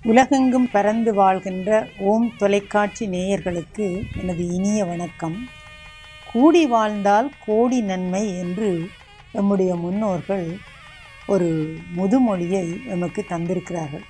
உலகெங்கும் பறந்து வாழ்கின்ற ஓம் தொலைக்காட்சி நேயர்களுக்கு எனது இனிய வணக்கம் கூடி வாழ்ந்தால் கோடி நன்மை என்று நம்முடைய முன்னோர்கள் ஒரு முதுமொழியை நமக்கு தந்திருக்கிறார்கள்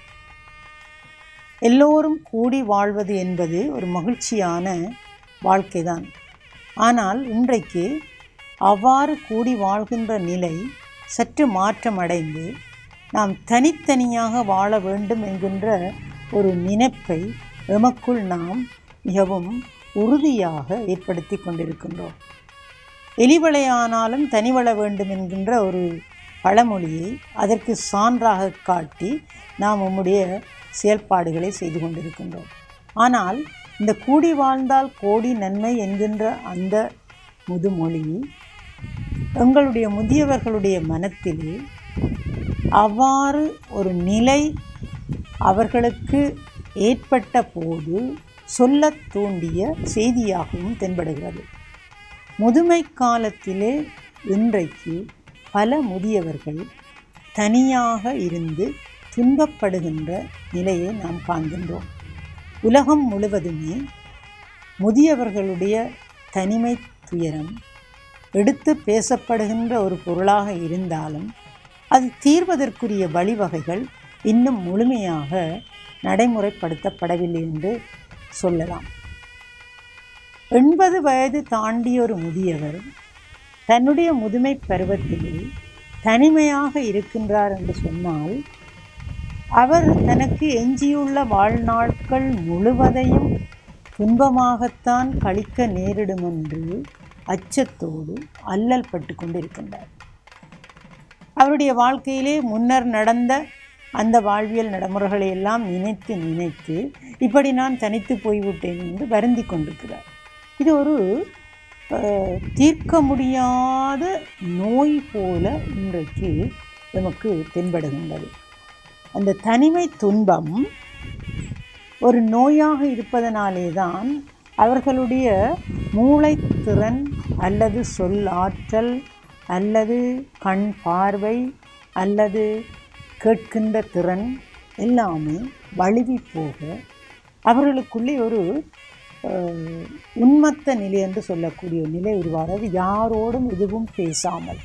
எல்லோரும் கூடி வாழ்வது என்பது ஒரு மகிழ்ச்சியான வாழ்க்கைதான் ஆனால் இன்றைக்கு அவ்வாறு கூடி வாழ்கின்ற நிலை சற்று மாற்றமடைந்து நாம் தனித்தனியாக வாழ வேண்டும் என்கின்ற ஒரு நினைப்பை எமக்குள் நாம் மிகவும் உறுதியாக ஏற்படுத்தி கொண்டிருக்கின்றோம் எலிவளையானாலும் தனிவள வேண்டும் என்கின்ற ஒரு பழமொழியை அதற்கு சான்றாக காட்டி நாம் நம்முடைய செயல்பாடுகளை செய்து கொண்டிருக்கின்றோம் ஆனால் இந்த கூடி வாழ்ந்தால் கோடி நன்மை என்கின்ற அந்த முதுமொழி எங்களுடைய முதியவர்களுடைய மனத்திலே அவ்வாறு ஒரு நிலை அவர்களுக்கு ஏற்பட்ட போது சொல்லத் தூண்டிய செய்தியாகவும் தென்படுகிறது முதுமை காலத்திலே இன்றைக்கு பல முதியவர்கள் தனியாக இருந்து துன்பப்படுகின்ற நிலையை நாம் காண்கின்றோம் உலகம் முழுவதுமே முதியவர்களுடைய தனிமை துயரம் எடுத்து பேசப்படுகின்ற ஒரு பொருளாக இருந்தாலும் அது தீர்வதற்குரிய வழிவகைகள் இன்னும் முழுமையாக நடைமுறைப்படுத்தப்படவில்லை என்று சொல்லலாம் எண்பது வயது தாண்டிய ஒரு முதியவர் தன்னுடைய முதுமை பருவத்திலே தனிமையாக இருக்கின்றார் என்று சொன்னால் அவர் தனக்கு எஞ்சியுள்ள வாழ்நாட்கள் முழுவதையும் துன்பமாகத்தான் கழிக்க நேரிடும் என்று அச்சத்தோடு அல்லல் பட்டு கொண்டிருக்கின்றார் அவருடைய வாழ்க்கையிலே முன்னர் நடந்த அந்த வாழ்வியல் நடைமுறைகளை எல்லாம் நினைத்து நினைத்து இப்படி நான் தனித்து போய்விட்டேன் என்று வருந்தி கொண்டிருக்கிறார் இது ஒரு தீர்க்க முடியாத நோய் போல இன்றைக்கு நமக்கு தென்படுகின்றது அந்த தனிமை துன்பம் ஒரு நோயாக இருப்பதனாலே தான் அவர்களுடைய மூளைத்திறன் அல்லது சொல் ஆற்றல் அல்லது கண் பார்வை அல்லது கேட்கின்ற திறன் எல்லாமே வழுவி போக அவர்களுக்குள்ளே ஒரு உன்மத்த நிலை என்று சொல்லக்கூடிய நிலை உருவாகிறது யாரோடும் எதுவும் பேசாமல்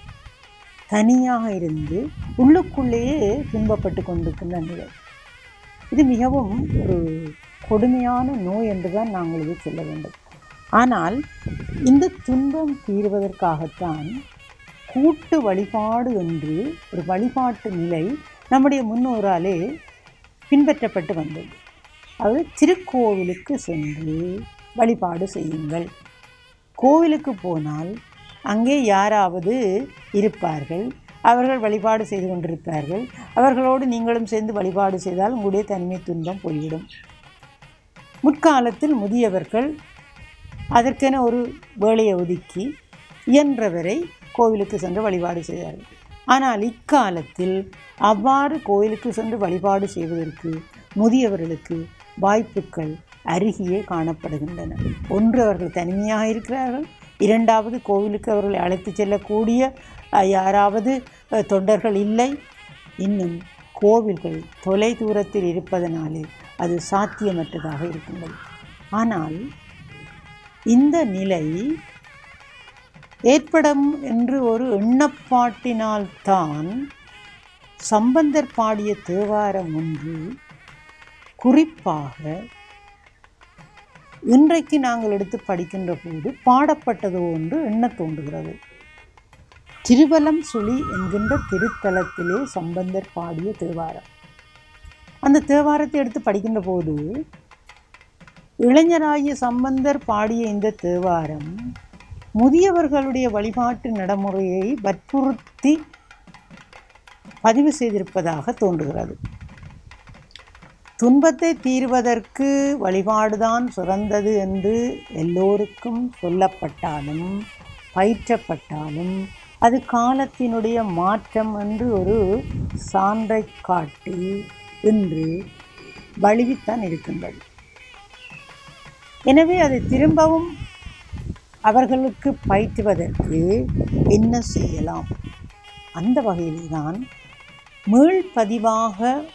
தனியாக இருந்து உள்ளுக்குள்ளேயே துன்பப்பட்டு கொண்டிருக்கின்ற நிலை இது மிகவும் ஒரு கொடுமையான நோய் என்று தான் நாங்கள் இது சொல்ல வேண்டும் ஆனால் இந்த துன்பம் தீர்வதற்காகத்தான் கூட்டு வழிபாடு என்று ஒரு வழிபாட்டு நிலை நம்முடைய முன்னோராலே பின்பற்றப்பட்டு வந்தது அது திருக்கோவிலுக்கு சென்று வழிபாடு செய்யுங்கள் கோவிலுக்கு போனால் அங்கே யாராவது இருப்பார்கள் அவர்கள் வழிபாடு செய்து கொண்டிருப்பார்கள் அவர்களோடு நீங்களும் சேர்ந்து வழிபாடு செய்தால் உங்களுடைய தனிமை துன்பம் போய்விடும் முற்காலத்தில் முதியவர்கள் அதற்கென ஒரு வேலையை ஒதுக்கி இயன்றவரை கோவிலுக்கு சென்று வழிபாடு செய்தார்கள் ஆனால் இக்காலத்தில் அவ்வாறு கோவிலுக்கு சென்று வழிபாடு செய்வதற்கு முதியவர்களுக்கு வாய்ப்புகள் அருகியே காணப்படுகின்றன ஒன்று அவர்கள் தனிமையாக இருக்கிறார்கள் இரண்டாவது கோவிலுக்கு அவர்களை அழைத்து செல்லக்கூடிய யாராவது தொண்டர்கள் இல்லை இன்னும் கோவில்கள் தொலை தூரத்தில் இருப்பதனாலே அது சாத்தியமற்றதாக இருக்கின்றது ஆனால் இந்த நிலை ஏற்படும் என்று ஒரு எண்ணப்பாட்டினால்தான் சம்பந்தர் பாடிய தேவாரம் ஒன்று குறிப்பாக இன்றைக்கு நாங்கள் எடுத்து படிக்கின்ற போது பாடப்பட்டதோ ஒன்று எண்ண தோன்றுகிறது திருவலம் சுழி என்கின்ற திருத்தலத்திலே சம்பந்தர் பாடிய தேவாரம் அந்த தேவாரத்தை எடுத்து படிக்கின்ற போது இளைஞராகிய சம்பந்தர் பாடிய இந்த தேவாரம் முதியவர்களுடைய வழிபாட்டு நடைமுறையை வற்புறுத்தி பதிவு செய்திருப்பதாக தோன்றுகிறது துன்பத்தை தீர்வதற்கு வழிபாடுதான் சிறந்தது என்று எல்லோருக்கும் சொல்லப்பட்டாலும் பயிற்றப்பட்டாலும் அது காலத்தினுடைய மாற்றம் என்று ஒரு சான்றை காட்டி இன்று வழுவித்தான் இருக்கின்றது எனவே அதை திரும்பவும் அவர்களுக்கு பயிற்றுவதற்கு என்ன செய்யலாம் அந்த வகையில்தான் மீள்பதிவாக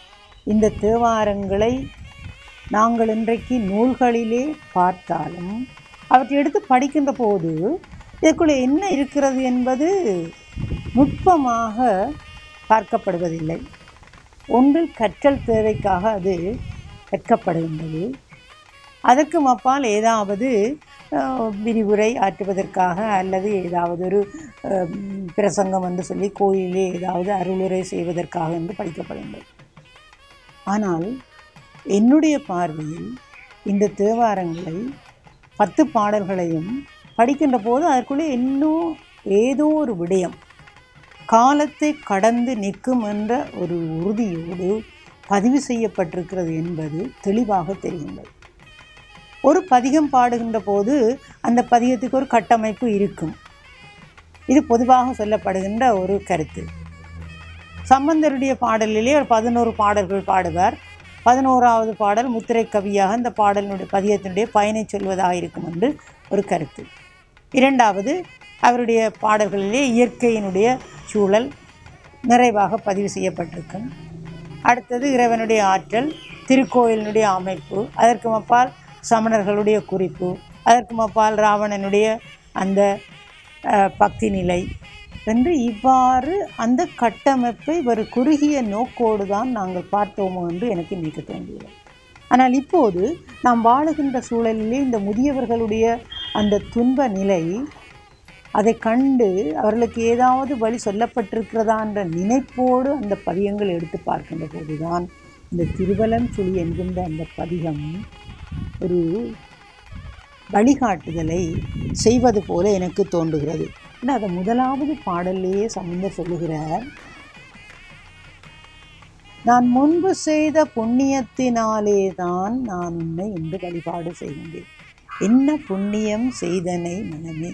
இந்த தேவாரங்களை நாங்கள் இன்றைக்கு நூல்களிலே பார்த்தாலும் அவற்றை எடுத்து படிக்கின்ற போது இதற்குள்ளே என்ன இருக்கிறது என்பது நுட்பமாக பார்க்கப்படுவதில்லை ஒன்றில் கற்றல் தேவைக்காக அது கற்கப்படுகின்றது அதற்கு அப்பால் ஏதாவது அஹ், விரிவுரை ஆற்றுவதற்காக அல்லது ஏதாவது ஒரு அஹ், பிரசங்கம் என்று சொல்லி கோயிலே ஏதாவது அருளுரை செய்வதற்காக என்று படிக்கப்படுகின்றது ஆனால் என்னுடைய பார்வையில் இந்த தேவாரங்களை பத்து பாடல்களையும் படிக்கின்ற போது அதற்குள்ளே இன்னும் ஏதோ ஒரு விடயம் காலத்தை கடந்து நிற்கும் என்ற ஒரு உறுதியோடு பதிவு செய்யப்பட்டிருக்கிறது என்பது தெளிவாக தெரிகின்றது ஒரு பதிகம் பாடுகின்ற போது அந்த பதிகத்துக்கு ஒரு கட்டமைப்பு இருக்கும் இது பொதுவாக சொல்லப்படுகின்ற ஒரு கருத்து சம்பந்தருடைய பாடலிலே ஒரு பதினோரு பாடல்கள் பாடுவார் பதினோராவது பாடல் முத்திரை கவியாக இந்த பாடலினுடைய பதியத்தினுடைய பயனை சொல்வதாக இருக்கும் என்று ஒரு கருத்து இரண்டாவது அவருடைய பாடல்களிலே இயற்கையினுடைய சூழல் நிறைவாக பதிவு செய்யப்பட்டிருக்கும் அடுத்தது இறைவனுடைய ஆற்றல் திருக்கோயிலினுடைய அமைப்பு அதற்கு மப்பால் சமணர்களுடைய குறிப்பு அதற்கு மப்பால் ராவணனுடைய அந்த அஹ், பக்தி நிலை என்று இவ்வாறு அந்த கட்டமைப்பை ஒரு குறுகிய நோக்கோடு தான் நாங்கள் பார்த்தோமோ என்று எனக்கு நினைக்க தோன்றுகிறது ஆனால் இப்போது நாம் வாழுகின்ற சூழலிலே இந்த முதியவர்களுடைய அந்த துன்ப நிலை அதை கண்டு அவர்களுக்கு ஏதாவது வழி சொல்லப்பட்டிருக்கிறதா என்ற நினைப்போடு அந்த பதிகங்கள் எடுத்து பார்க்கின்ற போதுதான் இந்த திருவலம் சுழி என்கின்ற அந்த பதிகம் ஒரு வழிகாட்டுதலை செய்வது போல எனக்கு தோன்றுகிறது ஏன்னா அதை முதலாவது பாடல்லையே சம்பந்தர் சொல்லுகிறார் நான் முன்பு செய்த புண்ணியத்தினாலே தான் நான் உன்னை இன்று வழிபாடு செய்கின்றேன் என்ன புண்ணியம் செய்தனை மனமே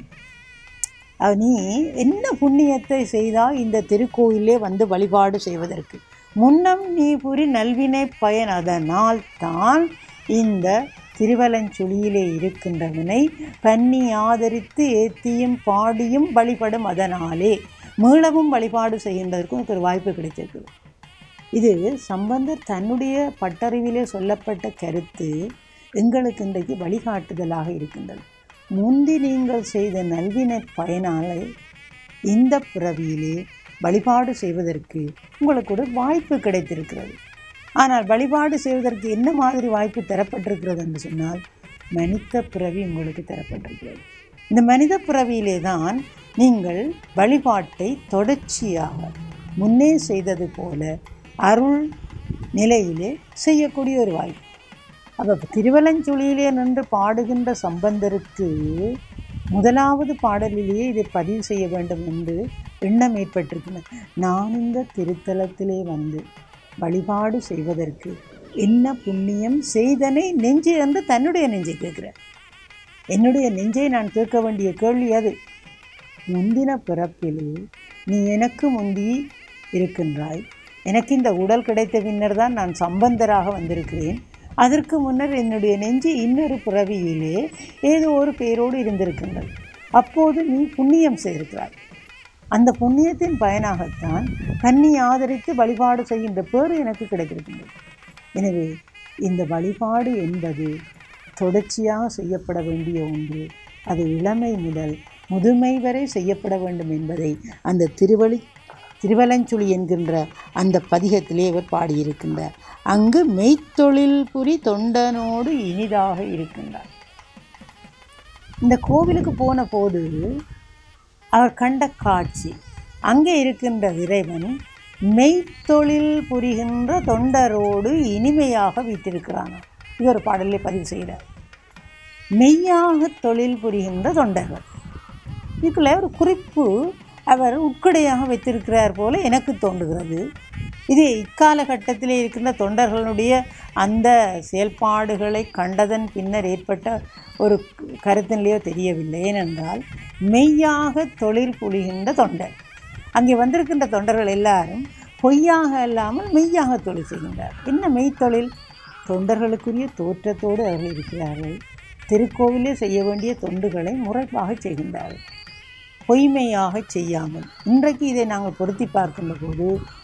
அவ நீ என்ன புண்ணியத்தை செய்தால் இந்த திருக்கோயிலே வந்து வழிபாடு செய்வதற்கு முன்னம் நீ புரி நல்வினை பயன் அதனால் தான் இந்த திருவலஞ்சுழியிலே இருக்கின்றவனை பன்னி ஆதரித்து ஏத்தியும் பாடியும் வழிபடும் அதனாலே மீளவும் வழிபாடு செய்கின்றதற்கு உனக்கு ஒரு வாய்ப்பு கிடைத்திருக்குது இது சம்பந்தர் தன்னுடைய பட்டறிவிலே சொல்லப்பட்ட கருத்து எங்களுக்கு இன்றைக்கு வழிகாட்டுதலாக இருக்கின்றது முந்தி நீங்கள் செய்த நல்வினை பயனாலே இந்த பிறவியிலே வழிபாடு செய்வதற்கு உங்களுக்கு ஒரு வாய்ப்பு கிடைத்திருக்கிறது ஆனால் வழிபாடு செய்வதற்கு என்ன மாதிரி வாய்ப்பு தரப்பட்டிருக்கிறது என்று சொன்னால் மனித பிறவி உங்களுக்கு தரப்பட்டிருக்கிறது இந்த மனித பிறவியிலே தான் நீங்கள் வழிபாட்டை தொடர்ச்சியாக முன்னே செய்தது போல அருள் நிலையிலே செய்யக்கூடிய ஒரு வாய்ப்பு அப்போ திருவலஞ்சுழியிலே நின்று பாடுகின்ற சம்பந்தருக்கு முதலாவது பாடலிலேயே இதை பதிவு செய்ய வேண்டும் என்று எண்ணம் ஏற்பட்டிருக்கிறது நான் இந்த திருத்தலத்திலே வந்து வழிபாடு செய்வதற்கு என்ன புண்ணியம் செய்தனை நெஞ்சு என்று தன்னுடைய நெஞ்சை கேட்கிறார் என்னுடைய நெஞ்சை நான் கேட்க வேண்டிய கேள்வி அது முந்தின பிறப்பிலே நீ எனக்கு முந்தி இருக்கின்றாய் எனக்கு இந்த உடல் கிடைத்த பின்னர் தான் நான் சம்பந்தராக வந்திருக்கிறேன் அதற்கு முன்னர் என்னுடைய நெஞ்சு இன்னொரு பிறவியிலே ஏதோ ஒரு பேரோடு இருந்திருக்கின்றது அப்போது நீ புண்ணியம் செய்திருக்கிறாய் அந்த புண்ணியத்தின் பயனாகத்தான் கன்னி ஆதரித்து வழிபாடு செய்கின்ற பேர் எனக்கு கிடைத்திருக்கின்றது எனவே இந்த வழிபாடு என்பது தொடர்ச்சியாக செய்யப்பட வேண்டிய ஒன்று அது இளமை முதல் முதுமை வரை செய்யப்பட வேண்டும் என்பதை அந்த திருவழி திருவலஞ்சுழி என்கின்ற அந்த பதிகத்திலே இவர் பாடியிருக்கின்றார் அங்கு மெய்த்தொழில் புரி தொண்டனோடு இனிதாக இருக்கின்றார் இந்த கோவிலுக்கு போன போது அவர் கண்ட காட்சி அங்கே இருக்கின்ற இறைவன் மெய்த்தொழில் புரிகின்ற தொண்டரோடு இனிமையாக வீட்டிருக்கிறான் இது ஒரு பாடலே பதிவு செய்கிறார் மெய்யாக தொழில் புரிகின்ற தொண்டர்கள் இதுக்குள்ள ஒரு குறிப்பு அவர் உட்கடையாக வைத்திருக்கிறார் போல எனக்கு தோன்றுகிறது இது இக்காலகட்டத்தில் இருக்கின்ற தொண்டர்களுடைய அந்த செயல்பாடுகளை கண்டதன் பின்னர் ஏற்பட்ட ஒரு கருத்திலேயோ தெரியவில்லை ஏனென்றால் மெய்யாக தொழில் புரிகின்ற தொண்டர் அங்கே வந்திருக்கின்ற தொண்டர்கள் எல்லாரும் பொய்யாக இல்லாமல் மெய்யாக தொழில் செய்கின்றார் என்ன மெய்த்தொழில் தொண்டர்களுக்குரிய தோற்றத்தோடு அவர்கள் இருக்கிறார்கள் திருக்கோவிலே செய்ய வேண்டிய தொண்டுகளை முறைப்பாக செய்கின்றார்கள் பொய்மையாக செய்யாமல் இன்றைக்கு இதை நாங்கள் பொருத்தி பார்க்கின்ற போது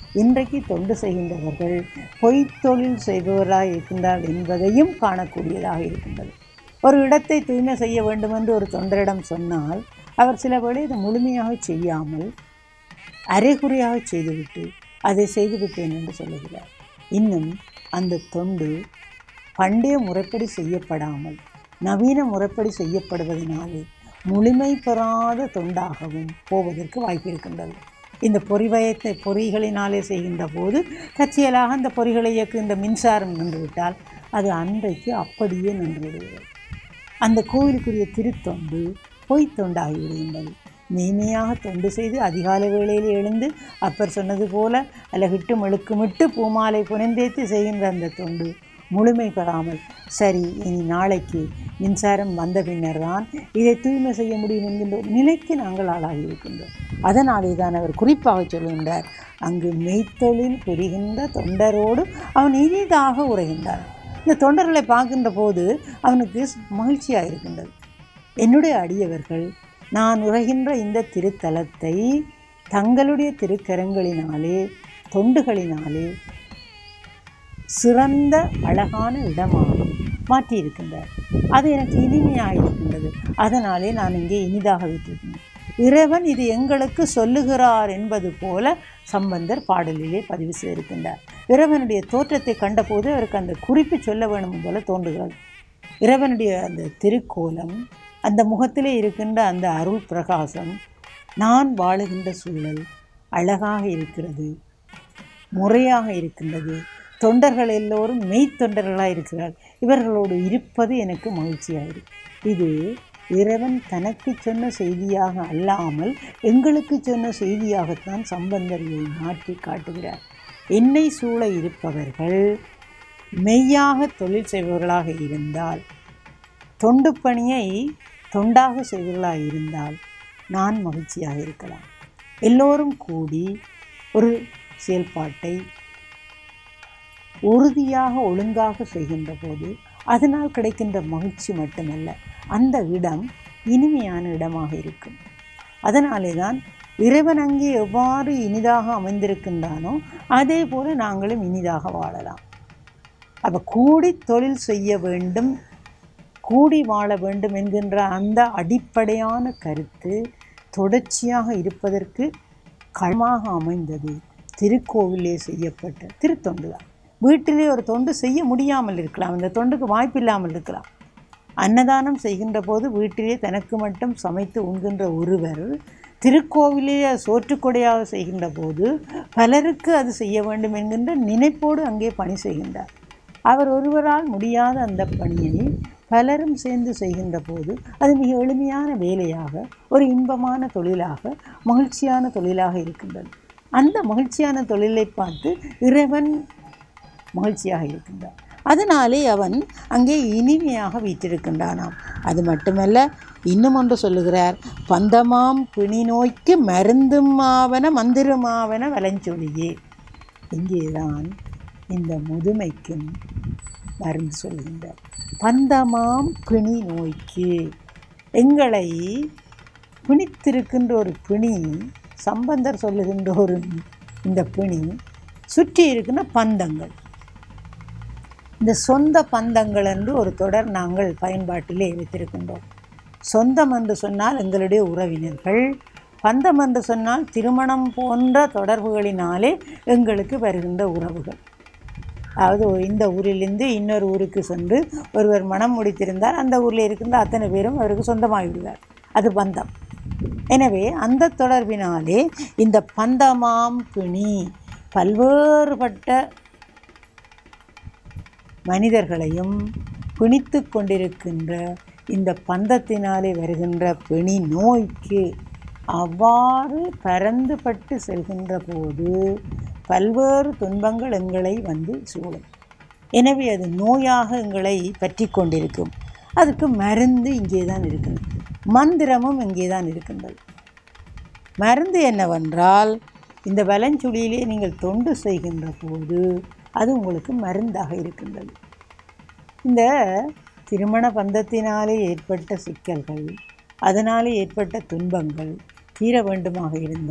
இன்றைக்கு தொண்டு செய்கின்றவர்கள் பொய்த்தொழில் செய்பவர்களாக இருக்கின்றார் என்பதையும் காணக்கூடியதாக இருக்கின்றது ஒரு இடத்தை தூய்மை செய்ய வேண்டும் என்று ஒரு தொண்டரிடம் சொன்னால் அவர் சில வேளை இதை முழுமையாக செய்யாமல் அரைகுறையாக செய்துவிட்டு அதை செய்துவிட்டேன் என்று சொல்லுகிறார் இன்னும் அந்த தொண்டு பண்டைய முறைப்படி செய்யப்படாமல் நவீன முறைப்படி செய்யப்படுவதனாலே முழுமை பெறாத தொண்டாகவும் போவதற்கு வாய்ப்பு இருக்கின்றது இந்த பொறிவயத்தை பொறிகளினாலே செய்கின்ற போது தற்செயலாக அந்த பொறிகளை இயக்குகின்ற மின்சாரம் நின்றுவிட்டால் அது அன்றைக்கு அப்படியே நின்று விடுகிறது அந்த கோவிலுக்குரிய திருத்தொண்டு பொய் தொண்டாகி விடுகின்றது மெய்மையாக தொண்டு செய்து அதிகாலை வேளையில் எழுந்து அப்பர் சொன்னது போல அலகிட்டு மெழுக்குமிட்டு பூமாலை புனைந்தேத்து செய்கின்ற அந்த தொண்டு முழுமை பெறாமல் சரி இனி நாளைக்கு மின்சாரம் வந்த பின்னர் தான் இதை தூய்மை செய்ய முடியும் என்கின்ற ஒரு நிலைக்கு நாங்கள் ஆளாகி இருக்கின்றோம் அதனாலே தான் அவர் குறிப்பாக சொல்கின்றார் அங்கு மெய்த்தொழில் புரிகின்ற தொண்டரோடு அவன் இனிதாக உரைகின்றார் இந்த தொண்டர்களை பார்க்கின்ற போது அவனுக்கு மகிழ்ச்சியாக இருக்கின்றது என்னுடைய அடியவர்கள் நான் உரைகின்ற இந்த திருத்தலத்தை தங்களுடைய திருக்கரங்களினாலே தொண்டுகளினாலே சிறந்த அழகான இடமாக மாற்றியிருக்கின்றார் அது எனக்கு இனிமையாக இருக்கின்றது அதனாலே நான் இங்கே இனிதாக விட்டிருக்கின்றேன் இறைவன் இது எங்களுக்கு சொல்லுகிறார் என்பது போல சம்பந்தர் பாடலிலே பதிவு செய்திருக்கின்றார் இறைவனுடைய தோற்றத்தை கண்டபோது அவருக்கு அந்த குறிப்பு சொல்ல வேணும் போல தோன்றுகிறது இறைவனுடைய அந்த திருக்கோலம் அந்த முகத்திலே இருக்கின்ற அந்த அருள் பிரகாசம் நான் வாழுகின்ற சூழல் அழகாக இருக்கிறது முறையாக இருக்கின்றது தொண்டர்கள் எல்லோரும் மெய்த்தொண்டர்களாக இருக்கிறார் இவர்களோடு இருப்பது எனக்கு மகிழ்ச்சியாக இருக்கு இது இறைவன் தனக்கு சொன்ன செய்தியாக அல்லாமல் எங்களுக்கு சொன்ன செய்தியாகத்தான் சம்பந்தர் இதை மாற்றி காட்டுகிறார் என்னை சூழ இருப்பவர்கள் மெய்யாக தொழில் செய்பவர்களாக இருந்தால் தொண்டு பணியை தொண்டாக செய்பவர்களாக இருந்தால் நான் மகிழ்ச்சியாக இருக்கலாம் எல்லோரும் கூடி ஒரு செயல்பாட்டை உறுதியாக ஒழுங்காக செய்கின்ற போது அதனால் கிடைக்கின்ற மகிழ்ச்சி மட்டுமல்ல அந்த இடம் இனிமையான இடமாக இருக்கும் அதனாலே தான் இறைவன் அங்கே எவ்வாறு இனிதாக அமைந்திருக்கின்றானோ அதே போல நாங்களும் இனிதாக வாழலாம் அப்போ கூடி தொழில் செய்ய வேண்டும் கூடி வாழ வேண்டும் என்கின்ற அந்த அடிப்படையான கருத்து தொடர்ச்சியாக இருப்பதற்கு களமாக அமைந்தது திருக்கோவிலே செய்யப்பட்ட திருத்தொண்டு தான் வீட்டிலே ஒரு தொண்டு செய்ய முடியாமல் இருக்கலாம் அந்த தொண்டுக்கு வாய்ப்பு இல்லாமல் இருக்கலாம் அன்னதானம் செய்கின்ற போது வீட்டிலே தனக்கு மட்டும் சமைத்து உண்கின்ற ஒருவர் திருக்கோவிலே சோற்றுக்கொடையாக செய்கின்ற போது பலருக்கு அது செய்ய வேண்டும் என்கின்ற நினைப்போடு அங்கே பணி செய்கின்றார் அவர் ஒருவரால் முடியாத அந்த பணியை பலரும் சேர்ந்து செய்கின்ற போது அது மிக எளிமையான வேலையாக ஒரு இன்பமான தொழிலாக மகிழ்ச்சியான தொழிலாக இருக்கின்றது அந்த மகிழ்ச்சியான தொழிலை பார்த்து இறைவன் மகிழ்ச்சியாக இருக்கின்றான் அதனாலே அவன் அங்கே இனிமையாக வீற்றிருக்கின்றானாம் அது மட்டுமல்ல இன்னும் ஒன்று சொல்லுகிறார் பந்தமாம் பிணி நோய்க்கு மருந்துமாவன மந்திரமாவன வலஞ்சொலியே இங்கேதான் இந்த முதுமைக்கும் மருந்து சொல்கின்றார் பந்தமாம் பிணி நோய்க்கு எங்களை பிணித்திருக்கின்ற ஒரு பிணி சம்பந்தர் சொல்லுகின்ற ஒரு இந்த பிணி சுற்றி இருக்கின்ற பந்தங்கள் இந்த சொந்த பந்தங்கள் என்று ஒரு தொடர் நாங்கள் பயன்பாட்டிலே வைத்திருக்கின்றோம் சொந்தம் என்று சொன்னால் எங்களுடைய உறவினர்கள் பந்தம் என்று சொன்னால் திருமணம் போன்ற தொடர்புகளினாலே எங்களுக்கு வருகின்ற உறவுகள் அதாவது இந்த ஊரிலிருந்து இன்னொரு ஊருக்கு சென்று ஒருவர் மனம் முடித்திருந்தால் அந்த ஊரில் இருக்கின்ற அத்தனை பேரும் அவருக்கு சொந்தமாகி விடுவார் அது பந்தம் எனவே அந்த தொடர்பினாலே இந்த பந்தமாம் பிணி பல்வேறுபட்ட மனிதர்களையும் பிணித்து கொண்டிருக்கின்ற இந்த பந்தத்தினாலே வருகின்ற பிணி நோய்க்கு அவ்வாறு பரந்துபட்டு செல்கின்ற போது பல்வேறு துன்பங்கள் எங்களை வந்து சூழும் எனவே அது நோயாக எங்களை பற்றி கொண்டிருக்கும் அதுக்கு மருந்து இங்கே தான் இருக்கிறது மந்திரமும் இங்கே தான் இருக்கின்றது மருந்து என்னவென்றால் இந்த வலஞ்சுழியிலே நீங்கள் தொண்டு செய்கின்ற போது அது உங்களுக்கு மருந்தாக இருக்கின்றது இந்த திருமண பந்தத்தினாலே ஏற்பட்ட சிக்கல்கள் அதனாலே ஏற்பட்ட துன்பங்கள் தீர வேண்டுமாக இருந்தால்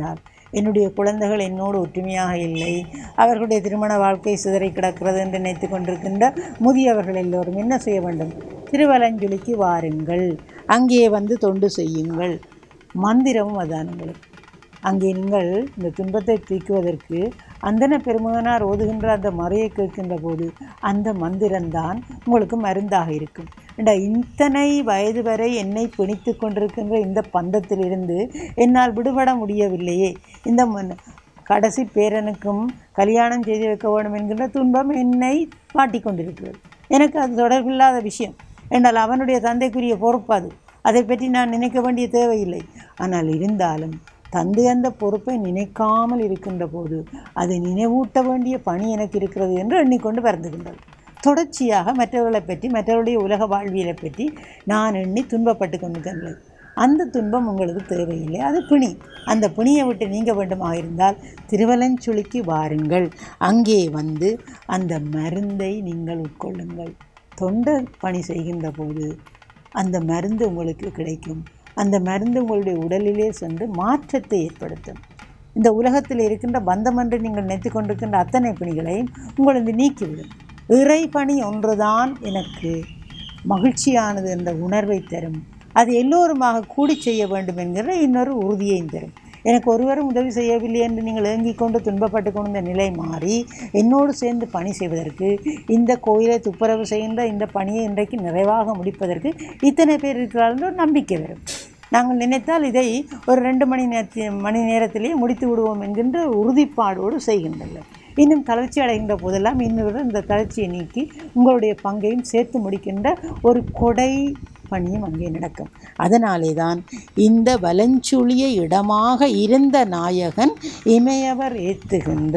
என்னுடைய குழந்தைகள் என்னோடு ஒற்றுமையாக இல்லை அவர்களுடைய திருமண வாழ்க்கை சிதறி கிடக்கிறது என்று நினைத்து கொண்டிருக்கின்ற முதியவர்கள் எல்லோரும் என்ன செய்ய வேண்டும் திருவலஞ்சுலிக்கு வாருங்கள் அங்கே வந்து தொண்டு செய்யுங்கள் மந்திரமும் அதான் உங்களுக்கு அங்கே நீங்கள் இந்த துன்பத்தை தீக்குவதற்கு அந்தன பெருமகனார் ஓதுகின்ற அந்த மறையை கேட்கின்ற போது அந்த மந்திரம்தான் உங்களுக்கு மருந்தாக இருக்கும் ஏண்டா இத்தனை வயது வரை என்னை பிணித்து கொண்டிருக்கின்ற இந்த பந்தத்திலிருந்து என்னால் விடுபட முடியவில்லையே இந்த ம- கடைசி பேரனுக்கும் கல்யாணம் செய்து வைக்க வேண்டும் என்கின்ற துன்பம் என்னை மாட்டிக் கொண்டிருக்கிறது எனக்கு அது தொடர்பில்லாத விஷயம் என்றால் அவனுடைய தந்தைக்குரிய பொறுப்பு அது அதை பற்றி நான் நினைக்க வேண்டிய தேவையில்லை ஆனால் இருந்தாலும் தந்தை அந்த பொறுப்பை நினைக்காமல் இருக்கின்ற போது அதை நினைவூட்ட வேண்டிய பணி எனக்கு இருக்கிறது என்று எண்ணிக்கொண்டு வருந்துகின்றது தொடர்ச்சியாக மற்றவர்களை பற்றி மற்றவருடைய உலக வாழ்வியலை பற்றி நான் எண்ணி துன்பப்பட்டு கொண்டிருக்கின்றேன் அந்த துன்பம் உங்களுக்கு தேவையில்லை அது பிணி அந்த பிணியை விட்டு நீங்க வேண்டுமாக இருந்தால் திருவலஞ்சுழிக்கு வாருங்கள் அங்கே வந்து அந்த மருந்தை நீங்கள் உட்கொள்ளுங்கள் தொண்டை பணி செய்கின்ற போது அந்த மருந்து உங்களுக்கு கிடைக்கும் அந்த மருந்து உங்களுடைய உடலிலே சென்று மாற்றத்தை ஏற்படுத்தும் இந்த உலகத்தில் இருக்கின்ற பந்தம் என்று நீங்கள் நினைத்து கொண்டிருக்கின்ற அத்தனை பணிகளையும் உங்களது நீக்கிவிடும் இறை பணி ஒன்றுதான் எனக்கு மகிழ்ச்சியானது என்ற உணர்வை தரும் அது எல்லோருமாக கூடி செய்ய வேண்டும் என்கிற இன்னொரு உறுதியையும் தரும் எனக்கு ஒருவரும் உதவி செய்யவில்லை என்று நீங்கள் ஏங்கிக் கொண்டு துன்பப்பட்டு கொண்ட நிலை மாறி என்னோடு சேர்ந்து பணி செய்வதற்கு இந்த கோயிலை துப்புரவு செய்கின்ற இந்த பணியை இன்றைக்கு நிறைவாக முடிப்பதற்கு இத்தனை பேர் இருக்கிறார்கள் என்ற ஒரு நம்பிக்கை வரும் நாங்கள் நினைத்தால் இதை ஒரு ரெண்டு மணி நேரத்தி மணி நேரத்திலேயே முடித்து விடுவோம் என்கின்ற உறுதிப்பாடோடு செய்கின்றனர் இன்னும் தளர்ச்சி அடைகின்ற போதெல்லாம் இன்னொரு இந்த தளர்ச்சியை நீக்கி உங்களுடைய பங்கையும் சேர்த்து முடிக்கின்ற ஒரு கொடை பணியும் அங்கே நடக்கும் அதனாலே தான் இந்த வலஞ்சுழிய இடமாக இருந்த நாயகன் இமையவர் ஏத்துகின்ற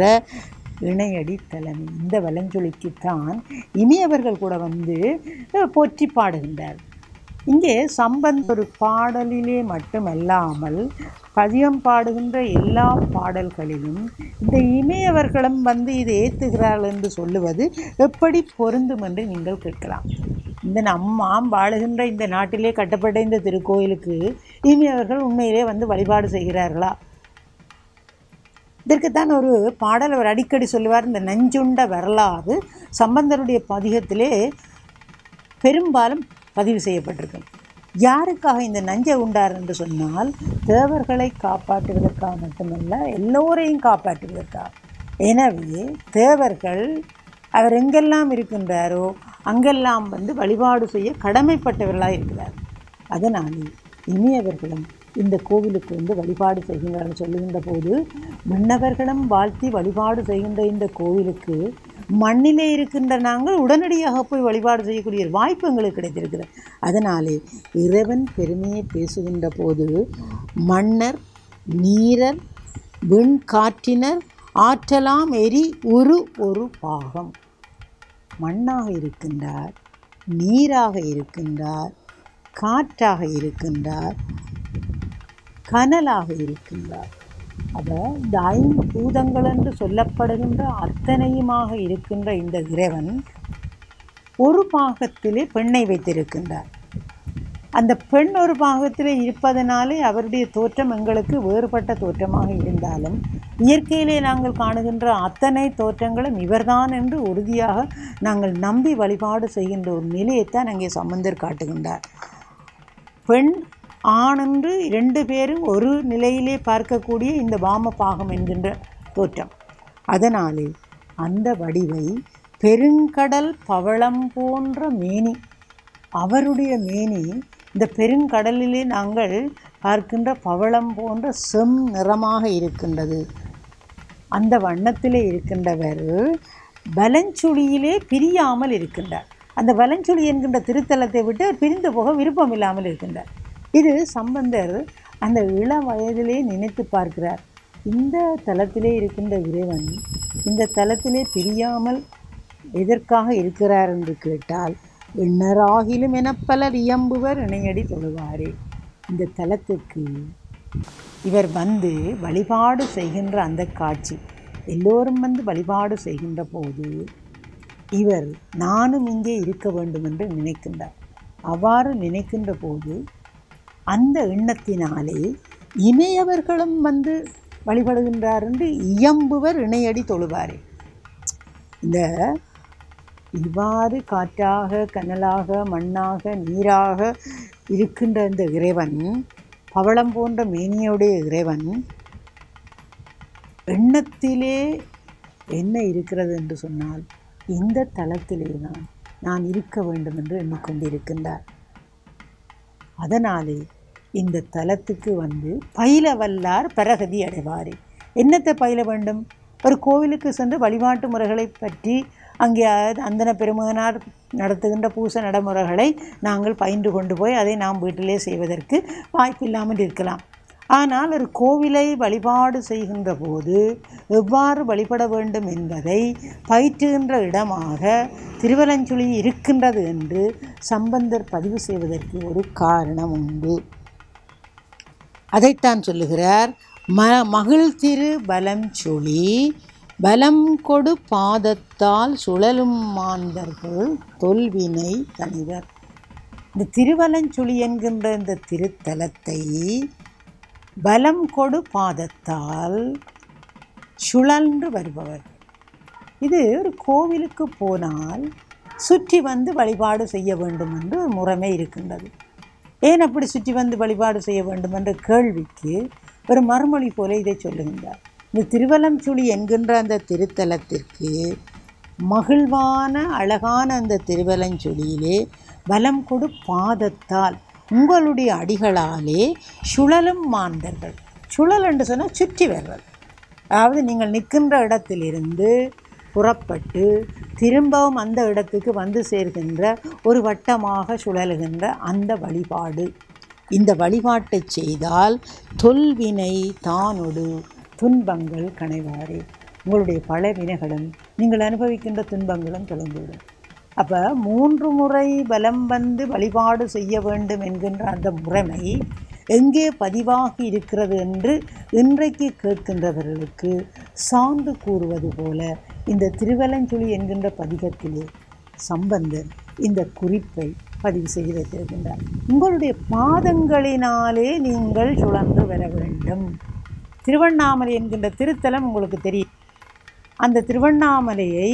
இணையடி தலைமை இந்த வலஞ்சொலிக்குத்தான் இமையவர்கள் கூட வந்து அஹ், போற்றி பாடுகின்றார் இங்கே சம்பந்த ஒரு பாடலிலே மட்டுமல்லாமல் பதியம் பாடுகின்ற எல்லா பாடல்களிலும் இந்த இமையவர்களும் வந்து இதை ஏத்துகிறார்கள் என்று சொல்லுவது எப்படி பொருந்தும் என்று நீங்கள் கேட்கலாம் இந்த நம்ம வாழுகின்ற இந்த நாட்டிலே கட்டப்பட்ட இந்த திருக்கோயிலுக்கு இமையவர்கள் உண்மையிலே வந்து வழிபாடு செய்கிறார்களா இதற்குத்தான் ஒரு பாடல் அவர் அடிக்கடி சொல்லுவார் இந்த நஞ்சுண்ட வரலாறு சம்பந்தருடைய பதிகத்திலே பெரும்பாலும் பதிவு செய்யப்பட்டிருக்கும் யாருக்காக இந்த நஞ்சை உண்டார் என்று சொன்னால் தேவர்களை காப்பாற்றுவதற்காக மட்டுமல்ல எல்லோரையும் காப்பாற்றுவதற்காக எனவே தேவர்கள் அவர் எங்கெல்லாம் இருக்கின்றாரோ அங்கெல்லாம் வந்து வழிபாடு செய்ய கடமைப்பட்டவர்களாக இருக்கிறார் அதனாலே இனியவர்களும் இந்த கோவிலுக்கு வந்து வழிபாடு செய்கின்றார்கள் சொல்லுகின்ற போது விண்ணவர்களும் வாழ்த்தி வழிபாடு செய்கின்ற இந்த கோவிலுக்கு மண்ணிலே இருக்கின்ற நாங்கள் உடனடியாக போய் வழிபாடு செய்யக்கூடிய ஒரு வாய்ப்பு எங்களுக்கு கிடைத்திருக்கிறது அதனாலே இறைவன் பெருமையை பேசுகின்ற போது மன்னர் நீரர் விண்காற்றினர் ஆற்றலாம் எரி உரு ஒரு பாகம் மண்ணாக இருக்கின்றார் நீராக இருக்கின்றார் காற்றாக இருக்கின்றார் கனலாக இருக்கின்றார் அவ இந்த ஐம்பூதங்கள் என்று சொல்லப்படுகின்ற அத்தனையுமாக இருக்கின்ற இந்த இறைவன் ஒரு பாகத்திலே பெண்ணை வைத்திருக்கின்றார் அந்த பெண் ஒரு பாகத்திலே இருப்பதனாலே அவருடைய தோற்றம் எங்களுக்கு வேறுபட்ட தோற்றமாக இருந்தாலும் இயற்கையிலே நாங்கள் காணுகின்ற அத்தனை தோற்றங்களும் இவர்தான் என்று உறுதியாக நாங்கள் நம்பி வழிபாடு செய்கின்ற ஒரு நிலையைத்தான் அங்கே சம்பந்தர் காட்டுகின்றார் பெண் ஆணென்று இரண்டு பேரும் ஒரு நிலையிலே பார்க்கக்கூடிய இந்த வாம பாகம் என்கின்ற தோற்றம் அதனாலே அந்த வடிவை பெருங்கடல் பவளம் போன்ற மேனி அவருடைய மேனி இந்த பெருங்கடலிலே நாங்கள் பார்க்கின்ற பவளம் போன்ற செம் நிறமாக இருக்கின்றது அந்த வண்ணத்திலே இருக்கின்றவர் வலஞ்சுழியிலே பிரியாமல் இருக்கின்றார் அந்த வலஞ்சுழி என்கின்ற திருத்தலத்தை விட்டு அவர் பிரிந்து போக விருப்பம் இல்லாமல் இருக்கின்றார் இது சம்பந்தர் அந்த இள வயதிலே நினைத்து பார்க்கிறார் இந்த தலத்திலே இருக்கின்ற இறைவன் இந்த தலத்திலே பிரியாமல் எதற்காக இருக்கிறார் என்று கேட்டால் எண்ணராகிலும் என பலர் இயம்புவர் இணையடி தொழுவாரே இந்த தலத்துக்கு இவர் வந்து வழிபாடு செய்கின்ற அந்த காட்சி எல்லோரும் வந்து வழிபாடு செய்கின்ற போது இவர் நானும் இங்கே இருக்க வேண்டும் என்று நினைக்கின்றார் அவ்வாறு நினைக்கின்ற போது அந்த எண்ணத்தினாலே இமையவர்களும் வந்து வழிபடுகின்றார் என்று இயம்புவர் இணையடி தொழுவாரே இந்த இவ்வாறு காற்றாக கனலாக மண்ணாக நீராக இருக்கின்ற இந்த இறைவன் பவளம் போன்ற மேனியுடைய இறைவன் எண்ணத்திலே என்ன இருக்கிறது என்று சொன்னால் இந்த தளத்திலே தான் நான் இருக்க வேண்டும் என்று எண்ணிக்கொண்டிருக்கின்றார் அதனாலே இந்த தலத்துக்கு வந்து பயில வல்லார் பரகதி அடைவாரே என்னத்தை பயில வேண்டும் ஒரு கோவிலுக்கு சென்று வழிபாட்டு முறைகளை பற்றி அங்கே அந்தன பெருமகனார் நடத்துகின்ற பூச நடைமுறைகளை நாங்கள் பயின்று கொண்டு போய் அதை நாம் வீட்டிலே செய்வதற்கு வாய்ப்பில்லாமல் இருக்கலாம் ஆனால் ஒரு கோவிலை வழிபாடு செய்கின்ற போது எவ்வாறு வழிபட வேண்டும் என்பதை பயிற்றுகின்ற இடமாக திருவலஞ்சுழி இருக்கின்றது என்று சம்பந்தர் பதிவு செய்வதற்கு ஒரு காரணம் உண்டு அதைத்தான் சொல்லுகிறார் ம மகிழ் திரு பலம் சுழி பலம் கொடு பாதத்தால் சுழலும் மாந்தர்கள் தொல்வினை தனிவர் இந்த திருவலஞ்சுழி என்கின்ற இந்த திருத்தலத்தை பலம் கொடு பாதத்தால் சுழன்று வருபவர் இது ஒரு கோவிலுக்கு போனால் சுற்றி வந்து வழிபாடு செய்ய வேண்டும் என்று ஒரு முறைமை இருக்கின்றது ஏன் அப்படி சுற்றி வந்து வழிபாடு செய்ய வேண்டும் என்ற கேள்விக்கு ஒரு மறுமொழி போல இதை சொல்லுகின்றார் இந்த திருவலம்சுழி என்கின்ற அந்த திருத்தலத்திற்கு மகிழ்வான அழகான அந்த திருவலஞ்சுழியிலே பலம் கொடு பாதத்தால் உங்களுடைய அடிகளாலே சுழலும் மாந்தர்கள் சுழல் என்று சொன்னால் சுற்றி வர்றது அதாவது நீங்கள் நிற்கின்ற இடத்திலிருந்து புறப்பட்டு திரும்பவும் அந்த இடத்துக்கு வந்து சேர்கின்ற ஒரு வட்டமாக சுழலுகின்ற அந்த வழிபாடு இந்த வழிபாட்டை செய்தால் தொல்வினை தானொடு துன்பங்கள் கணைவாரே உங்களுடைய பல வினைகளும் நீங்கள் அனுபவிக்கின்ற துன்பங்களும் தொலைந்துவிடும் அப்போ மூன்று முறை பலம் வந்து வழிபாடு செய்ய வேண்டும் என்கின்ற அந்த முறைமை எங்கே பதிவாகி இருக்கிறது என்று இன்றைக்கு கேட்கின்றவர்களுக்கு சான்று கூறுவது போல இந்த திருவலஞ்சுழி என்கின்ற பதிகத்திலே சம்பந்தர் இந்த குறிப்பை பதிவு செய்து வைத்திருக்கின்றார் உங்களுடைய பாதங்களினாலே நீங்கள் சுழன்று வர வேண்டும் திருவண்ணாமலை என்கின்ற திருத்தலம் உங்களுக்கு தெரியும் அந்த திருவண்ணாமலையை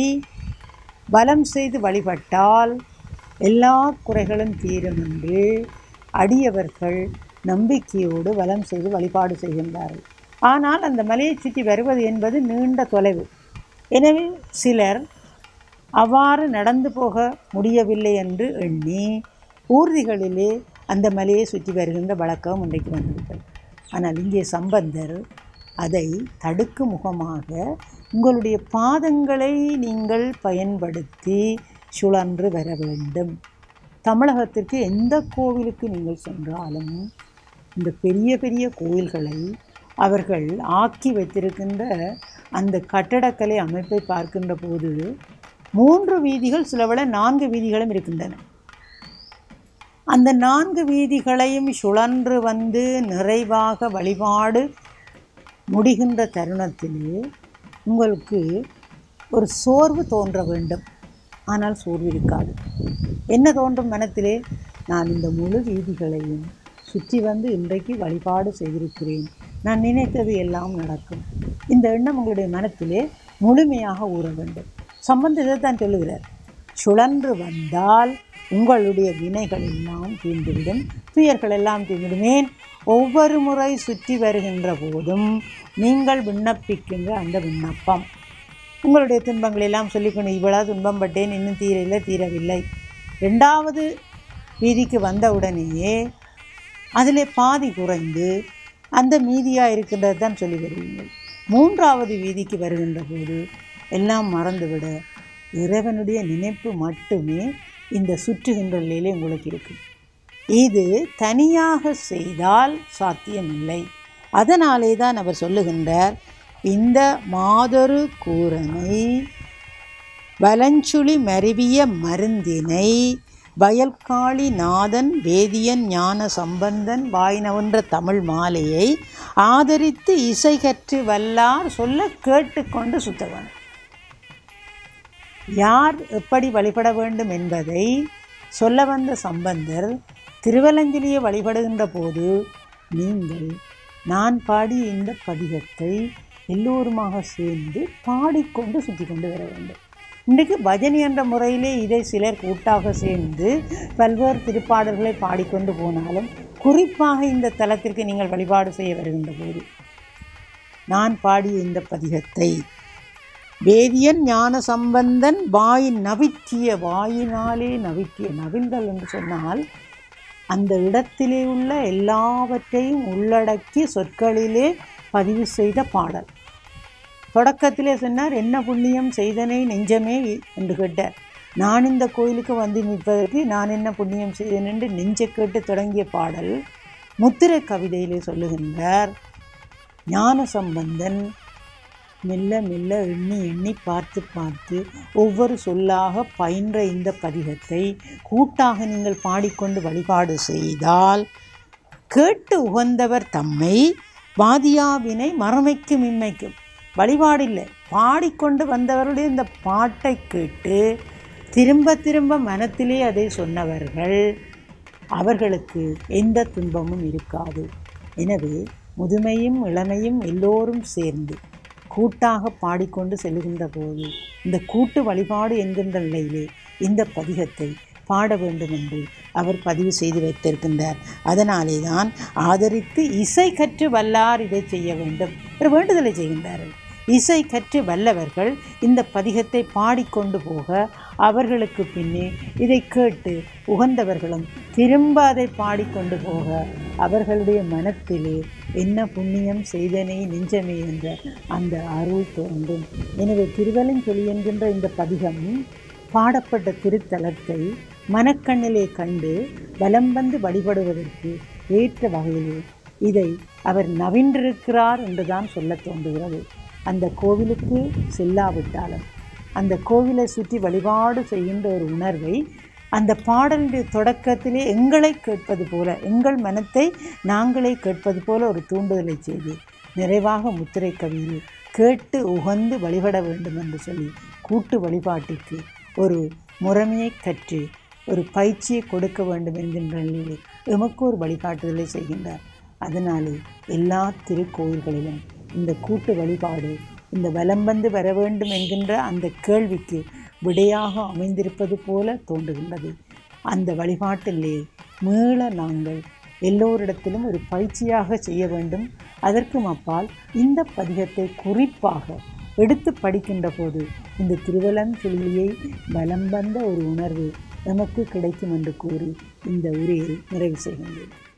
பலம் செய்து வழிபட்டால் எல்லா குறைகளும் தீரும் என்று அடியவர்கள் நம்பிக்கையோடு வலம் செய்து வழிபாடு செய்கின்றார்கள் ஆனால் அந்த மலையை சுற்றி வருவது என்பது நீண்ட தொலைவு எனவே சிலர் அவ்வாறு நடந்து போக முடியவில்லை என்று எண்ணி ஊர்திகளிலே அந்த மலையை சுற்றி வருகின்ற வழக்கம் இன்றைக்கு வந்திருக்கிறது ஆனால் இங்கே சம்பந்தர் அதை தடுக்கும் முகமாக உங்களுடைய பாதங்களை நீங்கள் பயன்படுத்தி சுழன்று வர வேண்டும் தமிழகத்திற்கு எந்த கோவிலுக்கு நீங்கள் சென்றாலும் இந்த பெரிய பெரிய கோயில்களை அவர்கள் ஆக்கி வைத்திருக்கின்ற அந்த கட்டடக்கலை அமைப்பை பார்க்கின்ற போது மூன்று வீதிகள் சிலவிட நான்கு வீதிகளும் இருக்கின்றன அந்த நான்கு வீதிகளையும் சுழன்று வந்து நிறைவாக வழிபாடு முடிகின்ற தருணத்திலே உங்களுக்கு ஒரு சோர்வு தோன்ற வேண்டும் ஆனால் சோர்வு இருக்காது என்ன தோன்றும் மனத்திலே நான் இந்த முழு வீதிகளையும் சுற்றி வந்து இன்றைக்கு வழிபாடு செய்திருக்கிறேன் நான் நினைத்தது எல்லாம் நடக்கும் இந்த எண்ணம் உங்களுடைய மனத்திலே முழுமையாக ஊற வேண்டும் சம்பந்த இதைத்தான் சொல்லுகிறார் சுழன்று வந்தால் உங்களுடைய வினைகள் எல்லாம் தீர்ந்துவிடும் துயர்கள் எல்லாம் தீர்ந்துடுமேன் ஒவ்வொரு முறை சுற்றி வருகின்ற போதும் நீங்கள் விண்ணப்பிக்கின்ற அந்த விண்ணப்பம் உங்களுடைய துன்பங்கள் எல்லாம் சொல்லிக்கணும் இவ்வளோ துன்பம் பட்டேன் இன்னும் தீரவில்லை தீரவில்லை ரெண்டாவது வீதிக்கு வந்தவுடனேயே அதிலே பாதி குறைந்து அந்த மீதியாக இருக்கின்றது தான் சொல்லி வருவீங்கள் மூன்றாவது வீதிக்கு வருகின்ற போது எல்லாம் மறந்துவிட இறைவனுடைய நினைப்பு மட்டுமே இந்த சுற்றுகின்ற நிலையிலே உங்களுக்கு இருக்கும் இது தனியாக செய்தால் சாத்தியமில்லை அதனாலே தான் அவர் சொல்லுகின்றார் இந்த மாதொரு கூரனை வலஞ்சுழி மருவிய மருந்தினை வயல்காளி நாதன் வேதியன் ஞான சம்பந்தன் வாயினவென்ற தமிழ் மாலையை ஆதரித்து இசை கற்று வல்லார் சொல்ல கேட்டுக்கொண்டு சுத்தவன் யார் எப்படி வழிபட வேண்டும் என்பதை சொல்ல வந்த சம்பந்தர் திருவலஞ்சலியை வழிபடுகின்ற போது நீங்கள் நான் பாடிய இந்த பதிகத்தை எல்லோருமாக சேர்ந்து பாடிக்கொண்டு சுற்றி கொண்டு வர வேண்டும் இன்றைக்கு பஜனை என்ற முறையிலே இதை சிலர் கூட்டாக சேர்ந்து பல்வேறு திருப்பாடல்களை பாடிக்கொண்டு போனாலும் குறிப்பாக இந்த தலத்திற்கு நீங்கள் வழிபாடு செய்ய வருகின்ற போது நான் பாடிய இந்த பதிகத்தை வேதியன் ஞான சம்பந்தன் வாய் நவித்திய வாயினாலே நவித்திய நவிழ்தல் என்று சொன்னால் அந்த இடத்திலே உள்ள எல்லாவற்றையும் உள்ளடக்கி சொற்களிலே பதிவு செய்த பாடல் தொடக்கத்திலே சொன்னார் என்ன புண்ணியம் செய்தனை நெஞ்சமே என்று கேட்டார் நான் இந்த கோயிலுக்கு வந்து நிற்பதற்கு நான் என்ன புண்ணியம் செய்தேன் என்று நெஞ்ச கேட்டு தொடங்கிய பாடல் முத்திரை கவிதையிலே சொல்லுகின்றார் ஞான சம்பந்தன் மெல்ல மெல்ல எண்ணி எண்ணி பார்த்து பார்த்து ஒவ்வொரு சொல்லாக பயின்ற இந்த பதிகத்தை கூட்டாக நீங்கள் பாடிக்கொண்டு வழிபாடு செய்தால் கேட்டு உகந்தவர் தம்மை வாதியாவினை மறமைக்கும் இம்மைக்கும் வழிபாடு இல்லை பாடிக்கொண்டு வந்தவருடைய இந்த பாட்டை கேட்டு திரும்ப திரும்ப மனத்திலே அதை சொன்னவர்கள் அவர்களுக்கு எந்த துன்பமும் இருக்காது எனவே முதுமையும் இளமையும் எல்லோரும் சேர்ந்து கூட்டாக பாடிக்கொண்டு செல்லுகின்ற போது இந்த கூட்டு வழிபாடு என்கின்ற நிலையிலே இந்த பதிகத்தை பாட வேண்டும் என்று அவர் பதிவு செய்து வைத்திருக்கின்றார் அதனாலே தான் ஆதரித்து இசை கற்று வல்லார் இதை செய்ய வேண்டும் ஒரு வேண்டுதலை செய்கின்றார்கள் இசை கற்று வல்லவர்கள் இந்த பதிகத்தை பாடிக்கொண்டு போக அவர்களுக்கு பின்னே இதை கேட்டு உகந்தவர்களும் திரும்ப அதை பாடிக்கொண்டு போக அவர்களுடைய மனத்திலே என்ன புண்ணியம் செய்தனே நெஞ்சமே என்ற அந்த அருள் தோன்றும் எனவே திருவலஞ்சொலி என்கின்ற இந்த பதிகம் பாடப்பட்ட திருத்தலத்தை மனக்கண்ணிலே கண்டு வலம் வந்து வழிபடுவதற்கு ஏற்ற வகையிலே இதை அவர் நவின்றிருக்கிறார் என்றுதான் சொல்ல தோன்றுகிறது அந்த கோவிலுக்கு செல்லாவிட்டாலும் அந்த கோவிலை சுற்றி வழிபாடு செய்கின்ற ஒரு உணர்வை அந்த பாடலுடைய தொடக்கத்திலே எங்களை கேட்பது போல எங்கள் மனத்தை நாங்களே கேட்பது போல ஒரு தூண்டுதலை செய்து நிறைவாக முத்திரை கவியில் கேட்டு உகந்து வழிபட வேண்டும் என்று சொல்லி கூட்டு வழிபாட்டிற்கு ஒரு முறைமையை கற்று ஒரு பயிற்சியை கொடுக்க வேண்டும் என்கின்ற நிலையிலே எமக்கு ஒரு வழிகாட்டுதலை செய்கின்றார் அதனாலே எல்லா திருக்கோயில்களிலும் இந்த கூட்டு வழிபாடு இந்த வலம் வந்து வர வேண்டும் என்கின்ற அந்த கேள்விக்கு விடையாக அமைந்திருப்பது போல தோன்றுகின்றது அந்த வழிபாட்டிலே மீள நாங்கள் எல்லோரிடத்திலும் ஒரு பயிற்சியாக செய்ய வேண்டும் அதற்கும் அப்பால் இந்த பதிகத்தை குறிப்பாக எடுத்து படிக்கின்ற போது இந்த திருவலஞ்சொல்லியை வலம் வந்த ஒரு உணர்வு நமக்கு கிடைக்கும் என்று கூறி இந்த உரையை நிறைவு செய்கின்றேன்